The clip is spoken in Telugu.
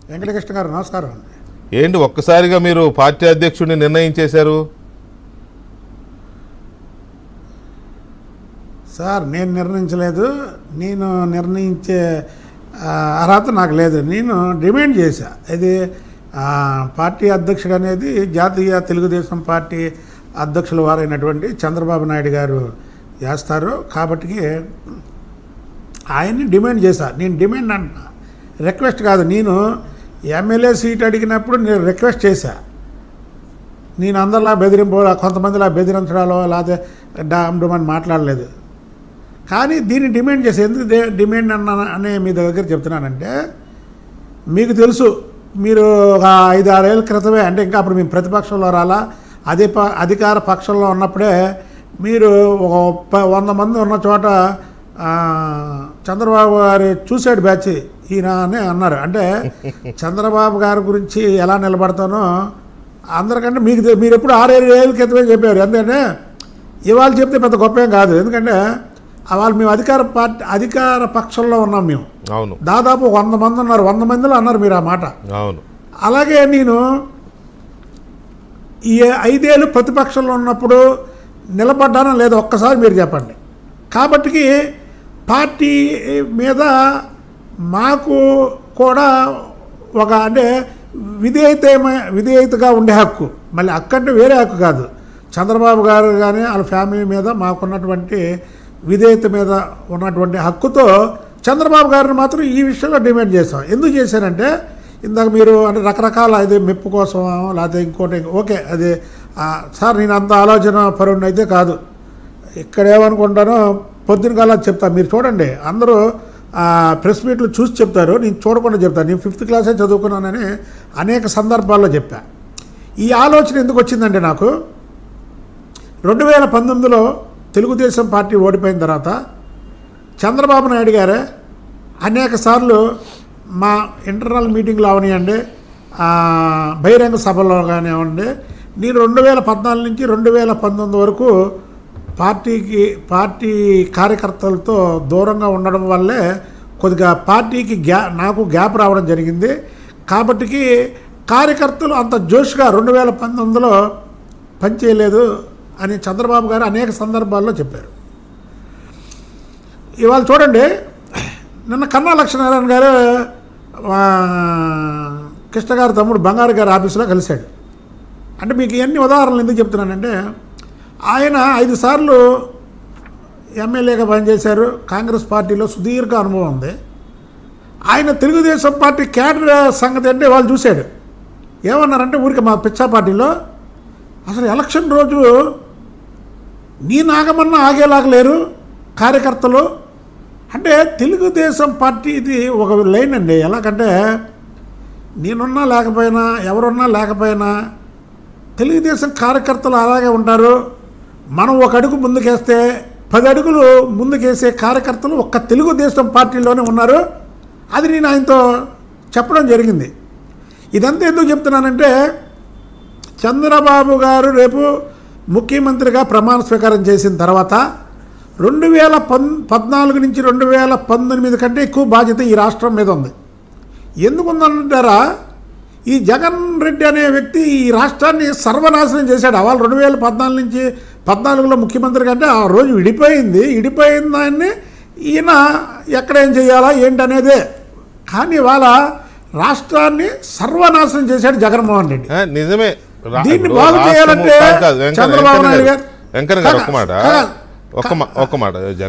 వెంకటకృష్ణ గారు నమస్కారం అండి ఏంటి ఒక్కసారిగా మీరు పార్టీ అధ్యక్షుడిని నిర్ణయించేశారు సార్ నేను నిర్ణయించలేదు నేను నిర్ణయించే ఆ, అర్హత నాకు లేదు నేను డిమాండ్ చేశా ఇది ఆ, పార్టీ అధ్యక్షుడు అనేది జాతీయ తెలుగుదేశం పార్టీ అధ్యక్షుల వారైనటువంటి చంద్రబాబు నాయుడు గారు చేస్తారు కాబట్టి ఆయన్ని డిమాండ్ చేశా నేను డిమాండ్ అంటున్నా రిక్వెస్ట్ కాదు నేను ఎమ్మెల్యే సీట్ అడిగినప్పుడు నేను రిక్వెస్ట్ చేశా నేను అందరిలా బెదిరింపు కొంతమందిలా బెదిరించడాలో లేకపోతే డామ్ డూమ్ అని మాట్లాడలేదు కానీ దీన్ని డిమాండ్ చేసి ఎందుకు దే- డిమాండ్ అన్న అనే మీ దగ్గర చెప్తున్నానంటే మీకు తెలుసు మీరు ఒక ఐదు ఆరేళ్ళ క్రితమే అంటే ఇంకా అప్పుడు మేము ప్రతిపక్షంలో రాలా అదే ప అధికార పక్షంలో ఉన్నప్పుడే మీరు ఒక ప- వంద మంది ఉన్న చోట ఆ, చంద్రబాబు గారు చూశాడు బ్యాచ్ ఈయన అని అన్నారు అంటే చంద్రబాబు గారి గురించి ఎలా నిలబడతానో అందరికంటే మీకు తె- మీరు ఎప్పుడు ఆరేడు ఏళ్ళ క్రితమే చెప్పారు ఎందుకంటే ఇవాళ చెప్తే పెద్ద గొప్ప ఏం కాదు ఎందుకంటే వాళ్ళు మేము అధికార పార్టీ అధికార పక్షంలో ఉన్నాం మేము అవును దాదాపు ఒక వంద మంది ఉన్నారు వంద మందిలో అన్నారు మీరు ఆ మాట అవును అలాగే నేను ఈ ఐదేళ్ళు ప్రతిపక్షంలో ఉన్నప్పుడు నిలబడ్డానా లేదా ఒక్కసారి మీరు చెప్పండి కాబట్టి పార్టీ మీద మాకు కూడా ఒక అంటే విధేయత విధేయతగా ఉండే హక్కు మళ్ళీ హక్కు అంటే వేరే హక్కు కాదు చంద్రబాబు గారు కానీ వాళ్ళ ఫ్యామిలీ మీద మాకున్నటువంటి విధేయత మీద ఉన్నటువంటి హక్కుతో చంద్రబాబు గారిని మాత్రం ఈ విషయంలో డిమాండ్ చేస్తాం ఎందుకు చేశారంటే ఇందాక మీరు అంటే రకరకాల అది మెప్పు కోసం లేకపోతే ఇంకోటి ఓకే అది ఆ, సార్ నేను అంత ఆలోచన పరుణ్ణి అయితే కాదు ఇక్కడ ఏమనుకుంటానో పొద్దున కాలం చెప్తాను మీరు చూడండి అందరూ ఆ, ప్రెస్ మీట్లు చూసి చెప్తారు నేను చూడకుండా చెప్తాను నేను ఫిఫ్త్ క్లాసే చదువుకున్నానని అనేక సందర్భాల్లో చెప్పా ఈ ఆలోచన ఎందుకు వచ్చిందంటే నాకు రెండు వేల పంతొమ్మిదిలో తెలుగుదేశం పార్టీ ఓడిపోయిన తర్వాత చంద్రబాబు నాయుడు గారే అనేక సార్లు మా ఇంటర్నల్ మీటింగ్లు అవనివ్వండి ఆ, బహిరంగ సభలో కానివ్వండి నేను రెండు వేల పద్నాలుగు నుంచి రెండు వేల పంతొమ్మిది వరకు పార్టీకి పార్టీ కార్యకర్తలతో దూరంగా ఉండడం వల్లే కొద్దిగా పార్టీకి గ్యా నాకు గ్యాప్ రావడం జరిగింది కాబట్టికి కార్యకర్తలు అంత జోష్గా రెండు వేల పంతొమ్మిదిలో పనిచేయలేదు అని చంద్రబాబు గారు అనేక సందర్భాల్లో చెప్పారు ఇవాళ చూడండి నిన్న కన్నా లక్ష్మీనారాయణ గారు ఆ, కృష్ణ గారి తమ్ముడు బంగారు గారి ఆఫీసులో కలిశాడు అంటే మీకు ఎన్ని ఉదాహరణలు ఎందుకు చెప్తున్నానంటే ఆయన ఐదు సార్లు ఎమ్మెల్యేగా పనిచేశారు కాంగ్రెస్ పార్టీలో సుదీర్ఘ అనుభవం ఉంది ఆయన తెలుగుదేశం పార్టీ క్యాడర్ సంగతి అంటే వాళ్ళు చూశాడు ఏమన్నారంటే ఊరికి మా పిచ్చా పార్టీలో అసలు ఎలక్షన్ రోజు నీ నాగమన్నా ఆగేలాగా లేరు కార్యకర్తలు అంటే తెలుగుదేశం పార్టీ ఇది ఒక లైన్ అండి ఎలాగంటే నేనున్నా లేకపోయినా ఎవరున్నా లేకపోయినా తెలుగుదేశం కార్యకర్తలు అలాగే ఉంటారు మనం ఒక అడుగు ముందుకేస్తే పది అడుగులు ముందుకేసే కార్యకర్తలు ఒక్క తెలుగుదేశం పార్టీలోనే ఉన్నారు అది నేను ఆయనతో చెప్పడం జరిగింది ఇదంతా ఎందుకు చెప్తున్నానంటే చంద్రబాబు గారు రేపు ముఖ్యమంత్రిగా ప్రమాణ స్వీకారం చేసిన తర్వాత రెండు వేల పన్ పద్నాలుగు నుంచి రెండు వేల పంతొమ్మిది కంటే ఎక్కువ బాధ్యత ఈ రాష్ట్రం మీద ఉంది ఎందుకు ఉందంటారా ఈ జగన్ రెడ్డి అనే వ్యక్తి ఈ రాష్ట్రాన్ని సర్వనాశనం చేశాడు అవాళ రెండు వేల పద్నాలుగు నుంచి పద్నాలుగులో ముఖ్యమంత్రి కంటే ఆ రోజు విడిపోయింది విడిపోయిన దాన్ని ఈయన ఎక్కడ ఏం చేయాలా ఏంటనేదే కానీ ఇవాళ రాష్ట్రాన్ని సర్వనాశనం చేశాడు జగన్మోహన్ రెడ్డి ఆ, నిజమే రా- దీన్ని ఇప్పుడు బాగు రాష్ట్రము- చేయాలంటే కాదు, కాదు, వెంకన్న- చంద్రబాబు వెంకన్న నాయుడు గారు గారు- వెంకన్న గారు ఒక్క మాట కాదు, ఒక్క మా- ఒక్క మాట